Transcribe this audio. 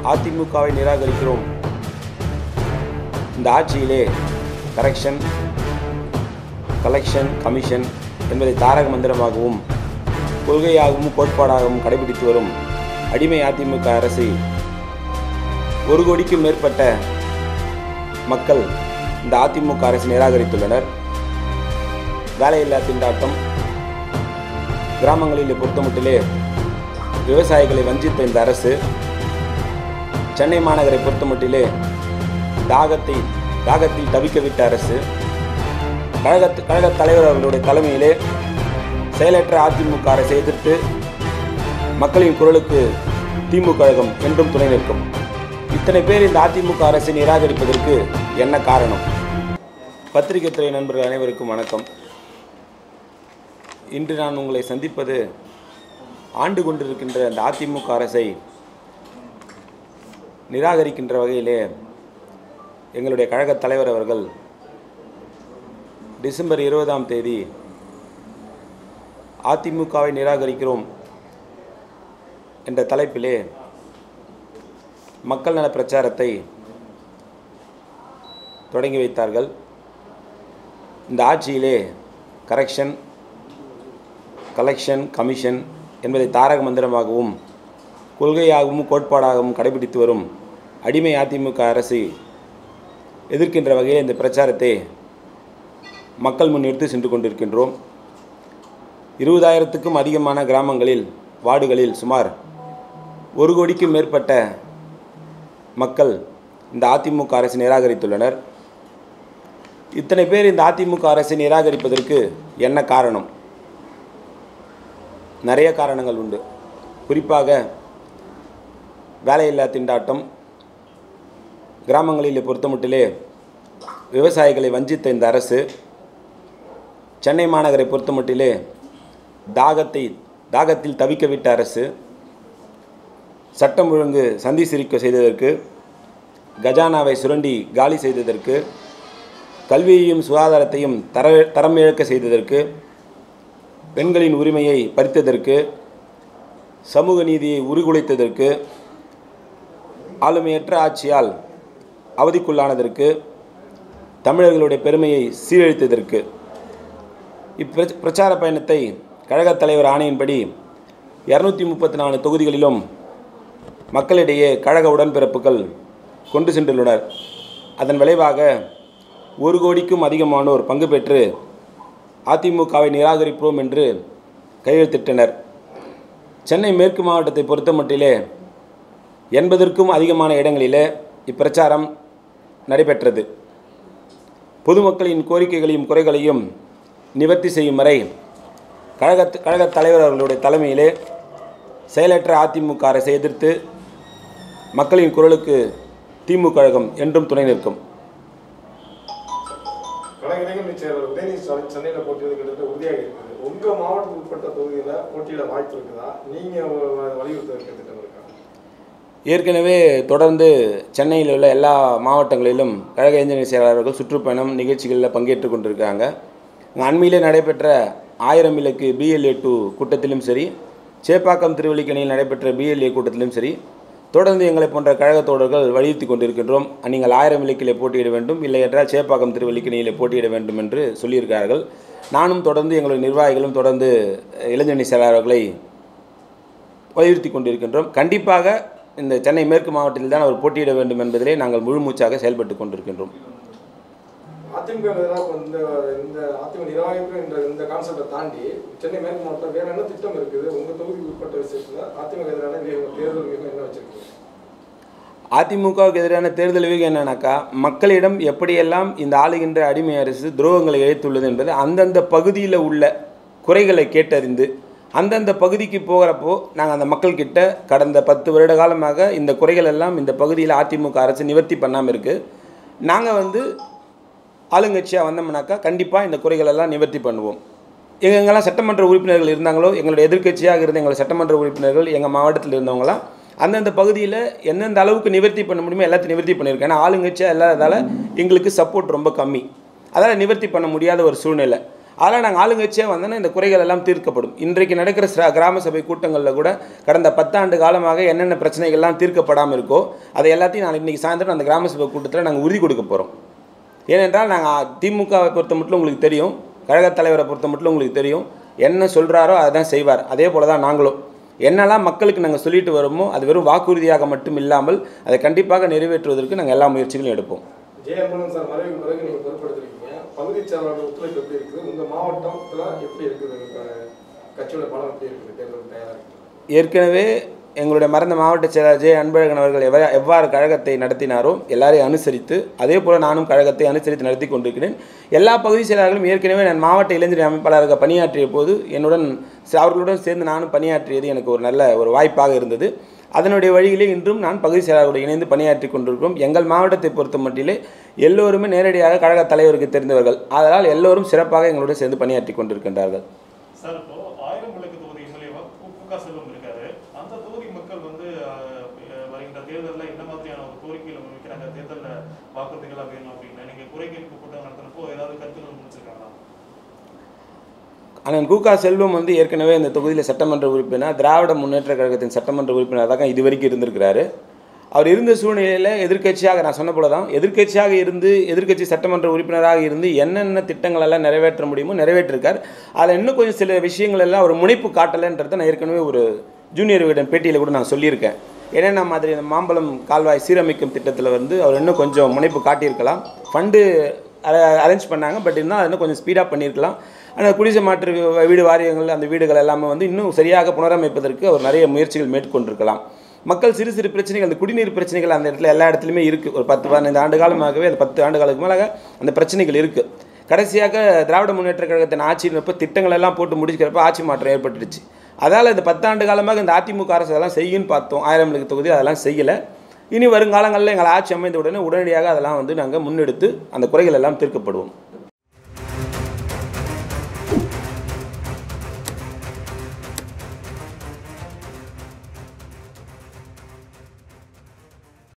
அதிமுகவை நிராகரிக்கிறோம் இந்த ஆட்சியிலே கரெக்ஷன் கலெக்ஷன் கமிஷன் என்பதை தாரக மந்திரமாகவும் கொள்கையாகவும் கோட்பாடாகவும் கடைபிடித்து வரும் அடிமை அதிமுக அரசு ஒரு கோடிக்கும் மேற்பட்ட மக்கள் இந்த அதிமுக அரசு நிராகரித்துள்ளனர் வேலையில்லா திண்டாட்டம் கிராமங்களில் பொறுத்தமட்டிலே விவசாயிகளை வஞ்சித்த இந்த அரசு சென்னை மாநகரை பொறுத்தமட்டிலே தாகத்தை தாகத்தில் தவிக்க விட்ட அரசு கழக கழக தலைவர் அவர்களுடைய தலைமையிலே செயலற்ற அதிமுக அரசை எதிர்த்து மக்களின் குரலுக்கு திமுக கழகம் என்றும் துணை நிற்கும் இத்தனை பேர் இந்த அதிமுக அரசை நிராகரிப்பதற்கு என்ன காரணம் பத்திரிகை துறை நண்பர்கள் அனைவருக்கும் வணக்கம் இன்று நான் உங்களை சந்திப்பது ஆண்டு கொண்டிருக்கின்ற அந்த அதிமுக அரசை நிராகரிக்கின்ற வகையிலே எங்களுடைய கழகத் தலைவர் அவர்கள் டிசம்பர் இருபதாம் தேதி அதிமுகவை நிராகரிக்கிறோம் என்ற தலைப்பிலே மக்கள் நல பிரச்சாரத்தை தொடங்கி வைத்தார்கள் இந்த ஆட்சியிலே கரெக்ஷன் கலெக்ஷன் கமிஷன் என்பதை தாரக மந்திரமாகவும் கொள்கையாகவும் கோட்பாடாகவும் கடைபிடித்து வரும் அடிமை அதிமுக அரசு எதிர்க்கின்ற வகையில் இந்த பிரச்சாரத்தை மக்கள் முன் எடுத்து சென்று கொண்டிருக்கின்றோம் இருபதாயிரத்துக்கும் அதிகமான கிராமங்களில் வார்டுகளில் சுமார் ஒரு கோடிக்கும் மேற்பட்ட மக்கள் இந்த அதிமுக அரசை நிராகரித்துள்ளனர் இத்தனை பேர் இந்த அதிமுக அரசை நிராகரிப்பதற்கு என்ன காரணம் நிறைய காரணங்கள் உண்டு குறிப்பாக வேலையில்லா திண்டாட்டம் கிராமங்களில் பொறுத்தமட்டிலே விவசாயிகளை வஞ்சித்த இந்த அரசு சென்னை மாநகரை பொறுத்தமட்டிலே தாகத்தை தாகத்தில் தவிக்க விட்ட அரசு சட்டம் ஒழுங்கு சந்தி சிரிக்க செய்ததற்கு கஜானாவை சுரண்டி காலி செய்ததற்கு கல்வியையும் சுகாதாரத்தையும் தர தரம் இழக்க செய்ததற்கு பெண்களின் உரிமையை பறித்ததற்கு சமூக நீதியை உருகுலைத்ததற்கு ஆளுமையற்ற ஆட்சியால் அவதிக்குள்ளானதற்கு தமிழர்களுடைய பெருமையை சீரழித்ததற்கு இப்பிர பிரச்சார பயணத்தை கழகத் தலைவர் ஆணையின்படி இரநூத்தி முப்பத்தி நாலு தொகுதிகளிலும் மக்களிடையே கழக உடன்பிறப்புகள் கொண்டு சென்றுள்ளனர் அதன் விளைவாக ஒரு கோடிக்கும் அதிகமானோர் பங்கு பெற்று அதிமுகவை நிராகரிப்போம் என்று கையெழுத்திட்டனர் சென்னை மேற்கு மாவட்டத்தை பொறுத்தமட்டிலே எண்பதற்கும் அதிகமான இடங்களிலே இப்பிரச்சாரம் நடைபெற்றது பொதுமக்களின் கோரிக்கைகளையும் குறைகளையும் நிவர்த்தி செய்யும் வரை கழக கழகத் தலைவர் அவர்களுடைய தலைமையிலே செயலற்ற அதிமுக அரசை எதிர்த்து மக்களின் குரலுக்கு திமுக கழகம் என்றும் துணை நிற்கும் கழக இளைஞரணி செயலர் உதயநிதி ஸ்டாலின் சென்னையில் போட்டியிட கிட்டத்தட்ட உறுதியாக இருக்குது உங்க மாவட்டத்துக்கு உட்பட்ட தொகுதியில போட்டியிட வாய்ப்பு இருக்குதா நீங்க வ- வலியுறுத்த இருக்க திட்டம் இருக்கா ஏற்கனவே தொடர்ந்து சென்னையில் உள்ள எல்லா மாவட்டங்களிலும் கழக இளைஞர் செயலாளர்கள் சுற்றுப்பயணம் நிகழ்ச்சிகளில் பங்கேற்று கொண்டிருக்காங்க அண்மையிலே நடைபெற்ற ஆயிரம் இலக்கு பிஎல்ஏ டூ கூட்டத்திலும் சரி சேப்பாக்கம் திருவல்லிக்கணியில் நடைபெற்ற பிஎல்ஏ கூட்டத்திலும் சரி தொடர்ந்து எங்களை போன்ற கழகத் தோழர்கள் வலியுறுத்தி கொண்டிருக்கின்றோம் நீங்கள் ஆயிரம் இலக்கிலே போட்டியிட வேண்டும் இல்லை என்றால் சேப்பாக்கம் திருவல்லிக்கணியிலே போட்டியிட வேண்டும் என்று சொல்லியிருக்கிறார்கள் நானும் தொடர்ந்து எங்களுடைய நிர்வாகிகளும் தொடர்ந்து இளைஞரணி செயலாளர்களை வலியுறுத்தி கொண்டிருக்கின்றோம் கண்டிப்பாக இந்த சென்னை மேற்கு மாவட்டத்தில் தான் அவர் போட்டியிட வேண்டும் என்பதிலே நாங்கள் முழு மூச்சாக செயல்பட்டு கொண்டிருக்கின்றோம் அதிமுக எதிராக இந்த இந்த அதிமுக நிர்வாகிக்கும் இந்த இந்த கான்செப்டை தாண்டி சென்னை மேற்கு மாவட்டம் வேற என்ன திட்டம் இருக்குது உங்க தொகுதிக்கு உட்பட்ட விஷயத்துல அதிமுக எதிரான வியூகம், தேர்தல் வியூகம் என்ன வச்சிருக்கீங்க அதிமுகவுக்கு எதிரான தேர்தல் வியூகம் என்னன்னாக்கா மக்களிடம் எப்படியெல்லாம் இந்த ஆளுகின்ற அடிமை அரசு துரோகங்களை இழைத்துள்ளது என்பது அந்தந்த பகுதியில் உள்ள குறைகளை கேட்டறிந்து அந்தந்த பகுதிக்கு போகிறப்போ நாங்கள் அந்த மக்கள்கிட்ட கடந்த பத்து வருட காலமாக இந்த குறைகள் எல்லாம் இந்த பகுதியில் அதிமுக அரசு நிவர்த்தி பண்ணாமல் இருக்குது நாங்கள் வந்து ஆளுங்கட்சியாக வந்தோம்னாக்கா கண்டிப்பாக இந்த குறைகள் எல்லாம் நிவர்த்தி பண்ணுவோம் எங்கெங்கெல்லாம் சட்டமன்ற உறுப்பினர்கள் இருந்தாங்களோ எங்களுடைய எதிர்க்கட்சியாக இருந்த எங்கள் சட்டமன்ற உறுப்பினர்கள் எங்கள் மாவட்டத்தில் இருந்தவங்களாம் அந்தந்த பகுதியில் எந்தெந்த அளவுக்கு நிவர்த்தி பண்ண முடியுமோ எல்லாத்தையும் நிவர்த்தி பண்ணியிருக்கேன் ஏன்னா ஆளுங்கட்சியாக இல்லாததால் எங்களுக்கு சப்போர்ட் ரொம்ப கம்மி அதனால் நிவர்த்தி பண்ண முடியாத ஒரு சூழ்நிலை அதெல்லாம் நாங்கள் ஆளுங்கட்சியாக வந்தோன்னா இந்த குறைகள் எல்லாம் தீர்க்கப்படும் இன்றைக்கு நடக்கிற சிர- கிராம சபை கூட்டங்களில் கூட கடந்த பத்தாண்டு காலமாக என்னென்ன பிரச்சனைகள்லாம் தீர்க்கப்படாமல் இருக்கோ அதை எல்லாத்தையும் நான் இன்றைக்கி சாயந்தரம் அந்த கிராம சபை கூட்டத்தில் நாங்கள் உறுதி கொடுக்க போகிறோம் ஏனென்றால் நாங்கள் திமுகவை பொறுத்த மட்டும் உங்களுக்கு தெரியும் கழகத் தலைவரை பொறுத்த மட்டும் உங்களுக்கு தெரியும் என்ன சொல்கிறாரோ அதை தான் செய்வார் அதே போல் தான் நாங்களும் என்னெல்லாம் மக்களுக்கு நாங்கள் சொல்லிட்டு வரோமோ அது வெறும் வாக்குறுதியாக மட்டும் இல்லாமல் அதை கண்டிப்பாக நிறைவேற்றுவதற்கு நாங்கள் எல்லா முயற்சிகளும் எடுப்போம் ஜெயமோகன் சார் மறைவுக்கு பிறகு நீங்கள் பொறுப்பெடுத்திருக்கீங்க பகுதி செயலாளர் ஒத்துழைப்பு எப்படி இருக்குது உங்கள் மாவட்டத்தில் எப்படி இருக்குது உங்க கட்சியோட பலம் எப்படி இருக்குது தேர்தல் தயாராக இருக்குது ஏற்கனவே எங்களுடைய மறந்த மாவட்ட செயலாளர் ஜெய அன்பழகன் அவர்கள் எவ்வ எவ்வாறு கழகத்தை நடத்தினாரோ எல்லாரையும் அனுசரித்து அதே போல் நானும் கழகத்தை அனுசரித்து நடத்தி கொண்டிருக்கிறேன் எல்லா பகுதி செயலாளர்களும் ஏற்கனவே நான் மாவட்ட இளைஞர் அமைப்பாளராக பணியாற்றிய போது என்னுடன் ச- அவர்களுடன் சேர்ந்து நானும் பணியாற்றியது எனக்கு ஒரு நல்ல ஒரு வாய்ப்பாக இருந்தது அதனுடைய வழியிலே இன்றும் நான் பகுதி செயலாளரோடு இணைந்து பணியாற்றி கொண்டிருக்கிறோம் எங்கள் மாவட்டத்தை பொறுத்த மட்டிலே எல்லோருமே நேரடியாக கழக தலைவருக்கு தெரிந்தவர்கள் அதனால் எல்லோரும் சிறப்பாக எங்களோடு சேர்ந்து பணியாற்றி கொண்டிருக்கின்றார்கள் சார் இப்போ ஆயிரம் விளக்கு தொகுதி எம்எல்ஏவா கு செல்வம் இருக்காரு அந்த தொகுதி மக்கள் வந்து அஹ், அஹ், வருகின்ற தேர்தலில் என்ன மாதிரியான ஒரு கோரிக்கைகளை முன்வைக்கிறாங்க தேர்தலில் வாக்குறுதிகளாக வேணும் அப்படின்னு நீங்க குறை கேட்பு கூட்டம் நடத்தினப்போ ஏதாவது கருத்துக்கள் முடிச்சிருக்காங்களா அண்ணன் கூகா செல்வம் வந்து ஏற்கனவே இந்த தொகுதியில் சட்டமன்ற உறுப்பினர் திராவிட முன்னேற்ற கழகத்தின் சட்டமன்ற உறுப்பினராக தான் இது வரைக்கும் இருந்திருக்கிறாரு அவர் இருந்த சூழ்நிலையில் எதிர்க்கட்சியாக நான் சொன்ன போல தான் எதிர்க்கட்சியாக இருந்து எதிர்க்கட்சி சட்டமன்ற உறுப்பினராக இருந்து என்னென்ன திட்டங்கள் எல்லாம் நிறைவேற்ற முடியுமோ நிறைவேற்றிருக்கார் அதில் இன்னும் கொஞ்சம் சில விஷயங்கள் எல்லாம் ஒரு முனைப்பு காட்டலைன்றதை நான் ஏற்கனவே ஒரு ஜூனியர் வீடன் பேட்டியில் கூட நான் சொல்லியிருக்கேன் என்னென்ன மாதிரி இந்த மாம்பழம் கால்வாய் சீரமைக்கும் திட்டத்தில் வந்து அவர் இன்னும் கொஞ்சம் முனைப்பு காட்டியிருக்கலாம் ஃபண்டு அரேஞ்ச் பண்ணாங்க பட் இருந்தால் இன்னும் கொஞ்சம் ஸ்பீடாக பண்ணியிருக்கலாம் ஆனால் குடிசை மாற்று வீ- வீடு வாரியங்கள் அந்த வீடுகள் எல்லாமே வந்து இன்னும் சரியாக புனரமைப்பதற்கு அவர் நிறைய முயற்சிகள் மேற்கொண்டிருக்கலாம் மக்கள் சிறு சிறு பிரச்சனைகள் அந்த குடிநீர் பிரச்சனைகள் அந்த இடத்துல எல்லா இடத்துலையுமே இருக்குது ஒரு பத்து பதினைந்து ஆண்டு காலமாகவே அந்த பத்து ஆண்டு காலத்துக்கு மேலாக அந்த பிரச்சனைகள் இருக்குது கடைசியாக திராவிட முன்னேற்ற கழகத்தின் ஆட்சியினப்போ திட்டங்கள் எல்லாம் போட்டு முடிக்கிறப்ப ஆட்சி மாற்றம் ஏற்பட்டுடுச்சு அதால் இந்த பத்தாண்டு காலமாக இந்த அதிமுக அரசு அதெல்லாம் செய்யுன்னு பார்த்தோம் ஆயிரம் விளக்கு தொகுதி அதெல்லாம் செய்யலை இனி வருங்காலங்களில் எங்கள் ஆட்சி அமைந்த உடனே உடனடியாக அதெல்லாம் வந்து நாங்கள் முன்னெடுத்து அந்த குறைகள் எல்லாம் தீர்க்கப்படுவோம்